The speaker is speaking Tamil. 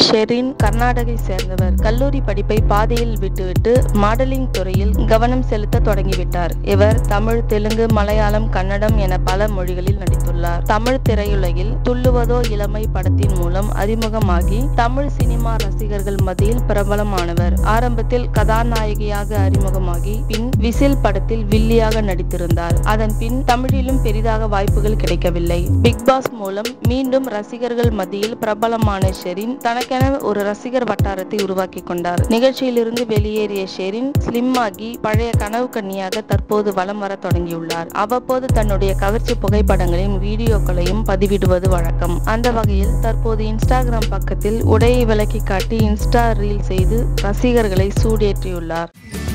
ஷெரின் கர்நாடகை சேர்ந்தவர் கல்லூரி படிப்பை பாதியில் விட்டுவிட்டு மாடலிங் துறையில் கவனம் செலுத்த தொடங்கிவிட்டார் இவர் தமிழ் தெலுங்கு மலையாளம் கன்னடம் என பல மொழிகளில் நடித்துள்ளார் தமிழ் திரையுலகில் துள்ளுவதோ இளமை படத்தின் மூலம் அறிமுகமாகி தமிழ் சினிமா ரசிகர்கள் மத்தியில் பிரபலமானவர் ஆரம்பத்தில் கதாநாயகியாக அறிமுகமாகி பின் விசில் படத்தில் வில்லியாக நடித்திருந்தார் அதன் பின் தமிழிலும் பெரிதாக வாய்ப்புகள் கிடைக்கவில்லை பிக் பாஸ் மூலம் மீண்டும் ரசிகர்கள் மத்தியில் பிரபலமான ஷெரின் தனக்கென ஒரு ரசிகர் வட்டாரத்தை உருவாக்கி கொண்டார் நிகழ்ச்சியிலிருந்து வெளியேறிய ஷெரின் ஸ்லிம் ஆகி பழைய கனவு கன்னியாக தற்போது வலம் வர தொடங்கியுள்ளார் அவ்வப்போது தன்னுடைய கவர்ச்சி புகைப்படங்களையும் வீடியோக்களையும் பதிவிடுவது வழக்கம் அந்த வகையில் தற்போது இன்ஸ்டாகிராம் பக்கத்தில் உடையை விலக்கி காட்டி இன்ஸ்டா ரீல் செய்து ரசிகர்களை சூடேற்றியுள்ளார்